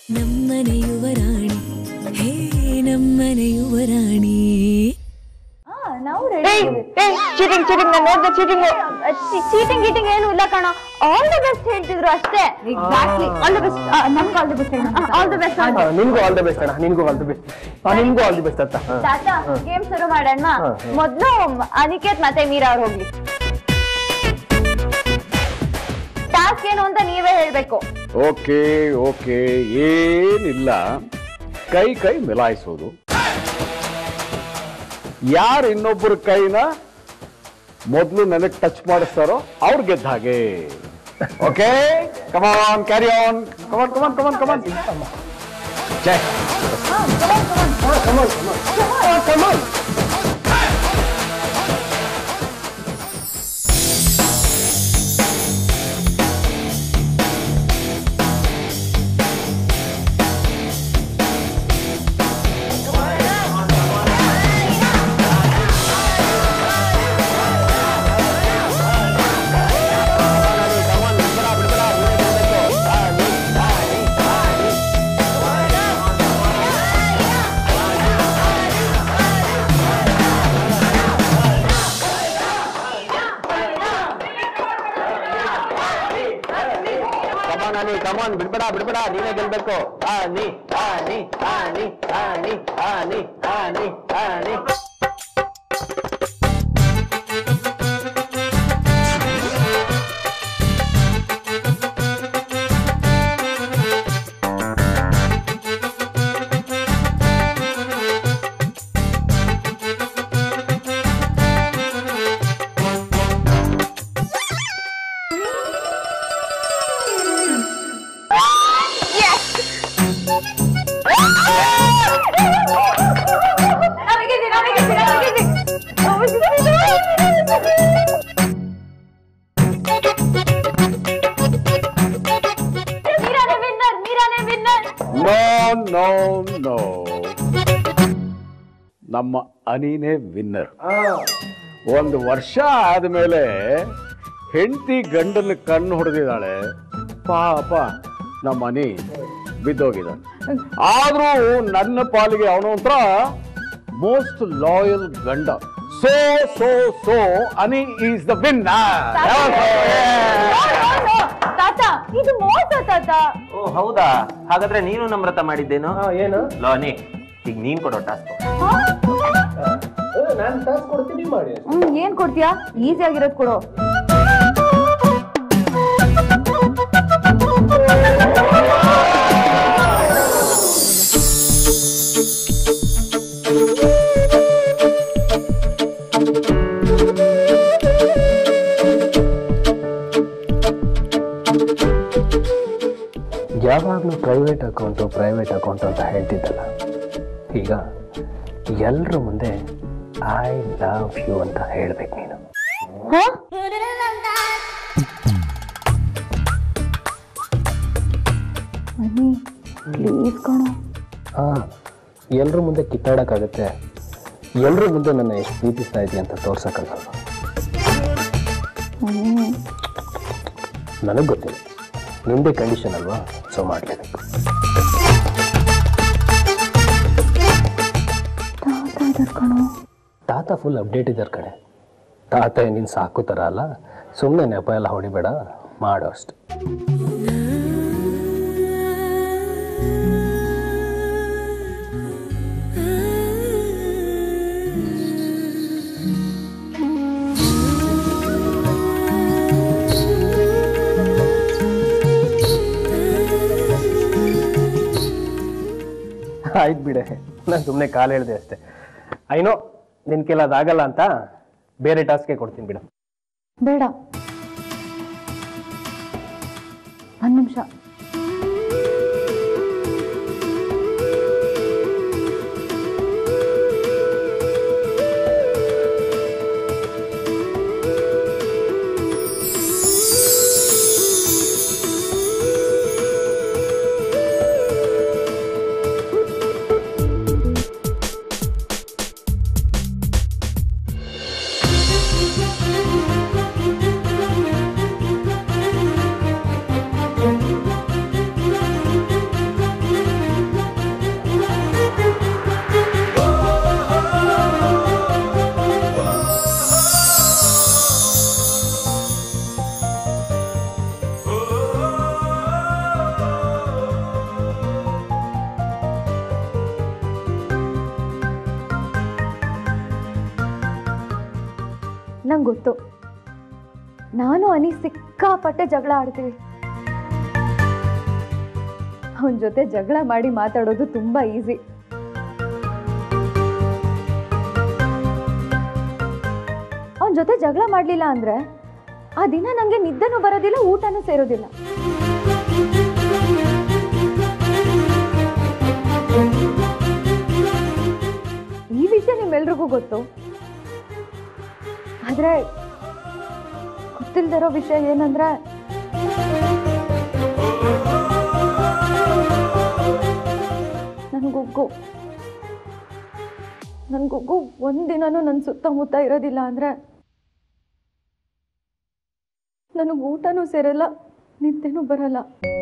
ನಮ್ಮನೆ ಯುವರಾಣಿ ಹೇ ನಮ್ಮನೆ ಯುವರಾಣಿ ನಾವು ಚೀಟಿಂಗ್ ಚೀಟಿಂಗ್ ನಾನು ನೋಡ್ದೆ ಚೀಟಿಂಗ್ ಚೀಟಿಂಗ್ ಗೀಟಿಂಗ್ ಏನು ಇಲ್ಲ ಕಣ ಆಲ್ ದಿ ಬೆಸ್ಟ್ ಹೇಳ್ತಿದ್ರು ಅಷ್ಟೇ ಎಕ್ಸಾಕ್ಟ್ಲಿ ಆಲ್ ದಿ ಬೆಸ್ಟ್ ನಮ್ಗೆ all the best all the best ನಿನ್ಗೂ ಆಲ್ ದ ಬೆಸ್ಟ್ ಅಣ್ಣ ನಿನ್ಗೂ ಆಲ್ ದ ಬೆಸ್ಟ್ ನಿನ್ಗೂ ಆಲ್ ದಿ ಬೆಸ್ಟ್ ಅತ್ತ ಹಾ. ತಾತ ಗೇಮ್ ಶುರು ಮಾಡೋಣ ಹಾ. ಮೊದ್ಲು ಅನಿಕೇತ್ ಮತ್ತೆ ಮೀರಾ ಅವ್ರು ಹೋಗ್ಲಿ ಟಾಸ್ಕ್ ಏನು ಅಂತ ನೀವೇ ಹೇಳ್ಬೇಕು ಓಕೆ ಓಕೆ ಏನಿಲ್ಲ ಕೈ ಕೈ ಮಿಲಾಯಿಸೋದು ಯಾರು ಇನ್ನೊಬ್ಬರ ಕೈನ ಮೊದಲು ನನಗೆ ಟಚ್ ಮಾಡಿಸ್ತಾರೋ ಅವ್ರು ಗೆದ್ದ ಹಾಗೆ okay come on carry on come on come on come on come on ಜೈ ಕಮಾನ್ ಅನಿ ಕಮಾನ್ ಬಿಡ್ಬೇಡ ಬಿಡ್ಬೇಡ ನೀನೇ ಗೆಲ್ಬೇಕು ಆ ನೀ ಆ ನೀ ಆ ನೀ ಆ ನೀ ಆ ನೀ ಆ ನೀ ಆ ನೀ ಮೀರಾನೇ ವಿನ್ನರ್ ಮೀರಾನೇ ವಿನ್ನರ್ ನೋ ನೋ ನೋ ನಮ್ಮ ಅನಿನೇ ವಿನ್ನರ್ ಒಂದು ವರ್ಷ ಆದಮೇಲೆ ಹೆಂಡತಿ ಗಂಡನ ಕಣ್ಣು ಹೊಡೆದಿದ್ದಾಳೆ ಪಾಪ ನಮ್ಮ ಅನಿ ಬಿದ್ದೋಗಿದ್ದಾನೆ ಆದ್ರೂ ನನ್ನ ಪಾಲಿಗೆ ಅವನು ಒಂಥರ ಮೋಸ್ಟ್ ಲಾಯಲ್ ಗಂಡ so so so Ani is the winner ತಾತ ಇದು ಮೋಸ ತಾತ ಓ ಹೌದಾ ಹಾಗಾದ್ರೆ ನೀನು ನಮ್ರತ ಮಾಡಿದ್ದೇನು ಹಾ, ಏನು ಲೋನಿ ಈಗ ನೀನ್ ಕೊಡೋ ಟಾಸ್ಕ್ ನಾನು ಟಾಸ್ ಕೊಡ್ತೀನಿ ಮಾಡಿ ಹ್ಮ್ ಏನ್ ಕೊಡ್ತೀಯಾ ಈಸಿ ಆಗಿರೋದ್ ಕೊಡು ಯಾವಾಗಲೂ ಪ್ರೈವೇಟ್ ಅಕೌಂಟು ಪ್ರೈವೇಟ್ ಅಕೌಂಟ್ ಅಂತ ಹೇಳ್ತಿದ್ದಲ್ಲ ಈಗ ಎಲ್ಲರ ಮುಂದೆ ಐ ಲವ್ ಯು ಅಂತ ಹೇಳ್ಬೇಕು ನೀನು ಪ್ಲೀಸ್ ಕಣೋ ಹಾಂ ಎಲ್ಲರ ಮುಂದೆ ಕಿತ್ತಾಡೋಕ್ಕಾಗತ್ತೆ ಎಲ್ಲರ ಮುಂದೆ ನನ್ನ ಎಷ್ಟು ಪ್ರೀತಿಸ್ತಾ ಇದೆಯಾ ಅಂತ ತೋರ್ಸೋಕ್ಕಲ್ಲ ನನಗೆ ಗೊತ್ತಿಲ್ಲ ನಿಂದೇ ಕಂಡೀಷನ್ ಅಲ್ವಾ ಸೊ ಮಾಡಲೇಬೇಕು ತಾತ ಇದಾರ್ ಕಣೋ ತಾತ ಫುಲ್ ಅಪ್ಡೇಟ್ ಇದ್ದಾರೆ ಕಡೆ ತಾತ ನೀನು ಸಾಕು ಥರ ಅಲ್ಲ ಸುಮ್ಮನೆ ನೆಪ ಎಲ್ಲ ಹೊಡಿಬೇಡ ಮಾಡೋ ಅಷ್ಟೆ ಆಯ್ತು ಬಿಡೆ ನಾನು ಸುಮ್ಮನೆ ಕಾಲು ಹೇಳಿದೆ ಅಷ್ಟೇ ಐನೋ ನಿನ್ ಕೆಲ ಅದಾಗಲ್ಲ ಅಂತ ಬೇರೆ ಟಾಸ್ಕ್ಗೆ ಕೊಡ್ತೀನಿ ಬಿಡು ಬೇಡ ಒಂದ್ ನಿಮಿಷ ನಂಗೆ ಗೊತ್ತು ನಾನು ಅನಿ ಸಿಕ್ಕಾಪಟ್ಟೆ ಜಗಳ ಆಡ್ತೀವಿ ಅವನ ಜೊತೆ ಜಗಳ ಮಾಡಿ ಮಾತಾಡೋದು ತುಂಬಾ ಈಸಿ ಅವನ ಜೊತೆ ಜಗಳ ಮಾಡಲಿಲ್ಲ ಅಂದ್ರೆ ಆ ದಿನ ನನಗೆ ನಿದ್ದೆನೂ ಬರೋದಿಲ್ಲ ಊಟನೂ ಸೇರೋದಿಲ್ಲ ಈ ವಿಷಯ ನಿಮ್ಮೆಲ್ರಿಗೂ ಗೊತ್ತು ಆದ್ರೆ ಗೊತ್ತಿಲ್ದಿರೋ ವಿಷಯ ಏನಂದ್ರೆ ನನ್ ಗುಗ್ಗು ನನ್ ಗುಗ್ಗು ಒಂದಿನನೂ ನನ್ನ ಸುತ್ತಮುತ್ತ ಇರೋದಿಲ್ಲ ಅಂದ್ರೆ ನನಗೆ ಊಟನೂ ಸೇರಲ್ಲ ನಿದ್ದೆನೂ ಬರಲ್ಲ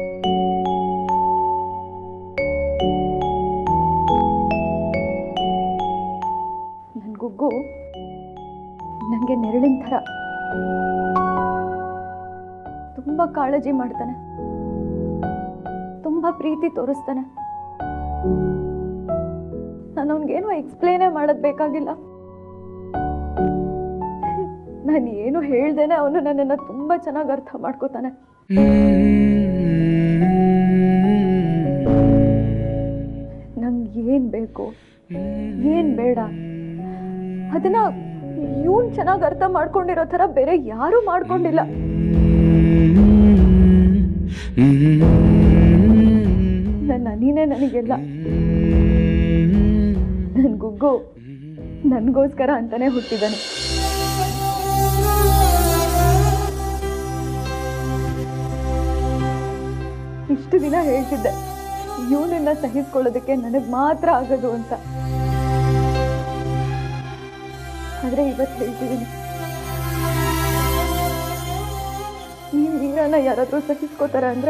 ನನ್ ಗುಗ್ಗು ನನಗೆ ನೆರಳಿನ ಥರ ತುಂಬ ಕಾಳಜಿ ಮಾಡ್ತಾನೆ ತುಂಬ ಪ್ರೀತಿ ತೋರಿಸ್ತಾನೆ ನಾನು ಅವನಿಗೇನು ಎಕ್ಸ್ಪ್ಲೇನೇ ಮಾಡೋದು ಬೇಕಾಗಿಲ್ಲ ನಾನು ಏನು ಹೇಳ್ದೇನೆ ಅವನು ನನ್ನನ್ನು ತುಂಬ ಚೆನ್ನಾಗಿ ಅರ್ಥ ಮಾಡ್ಕೋತಾನೆ ನಂಗೆ ಏನು ಬೇಕು ಏನು ಬೇಡ ಅದನ್ನ ಇವನ್ ಚೆನ್ನಾಗಿ ಅರ್ಥ ಮಾಡ್ಕೊಂಡಿರೋ ಥರ ಬೇರೆ ಯಾರೂ ಮಾಡ್ಕೊಂಡಿಲ್ಲ ನನ್ನ ನೀನೇ ನನಗೆಲ್ಲ ನನ್ ಗುಗ್ಗು ನನಗೋಸ್ಕರ ಅಂತಾನೆ ಹುಟ್ಟಿದ್ದಾನೆ ಇಷ್ಟು ದಿನ ಹೇಳ್ತಿದ್ದೆ ಇವನನ್ನ ಸಹಿಸ್ಕೊಳ್ಳೋದಕ್ಕೆ ನನಗೆ ಮಾತ್ರ ಆಗೋದು ಅಂತ ಆದ್ರೆ ಇವತ್ತು ಹೇಳ್ತಿದ್ದೀನಿ ನೀನ್ ವೀರನ ಯಾರಾದ್ರೂ ಸಹಿಸ್ಕೋತಾರ ಅಂದ್ರೆ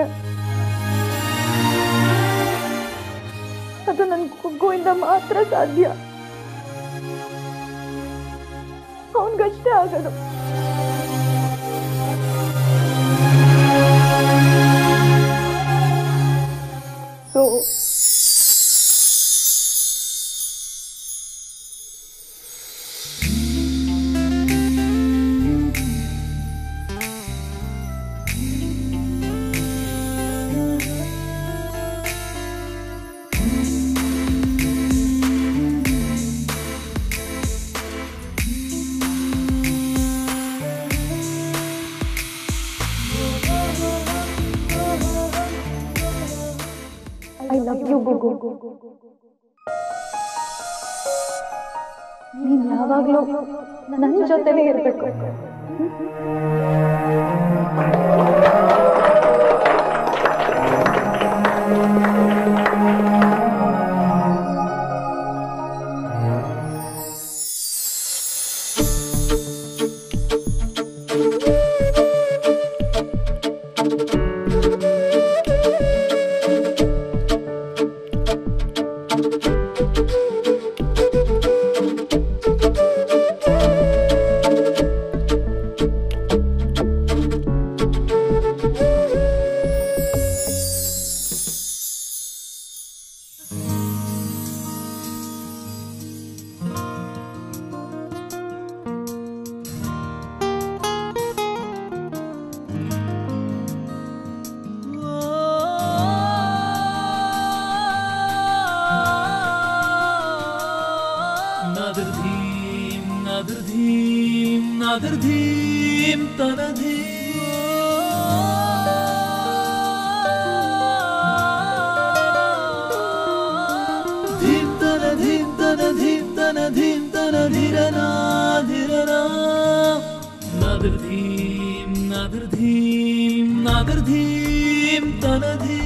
ಅದು ನನ್ನ ಗುಗ್ಗುವಿಂದ ಮಾತ್ರ ಸಾಧ್ಯ ಅವನ್ಗಷ್ಟೇ ಆಗೋದು ಸೊ ಐ ಲವ್ ಯು ಗುಗು ನೀನ್ ಯಾವಾಗ್ಲೂ ನನ್ನ ಜೊತೆನೇ ಇರ್ಬೇಕು ನದರ್ಧೀಂ ನದರ್ಧೀಂ ನದರ್ಧೀಂ ತನಧೀಂ ಧೀಂ ತನ ಧೀಂ ತನ ಧೀಂ ತನ ಧೀಂ ತನ ಧಿರನಾ ಧಿರನಾ ನದರ್ಧೀಂ ನದರ್ಧೀಂ ನದರ್ಧೀಂ ತನಧೀಂ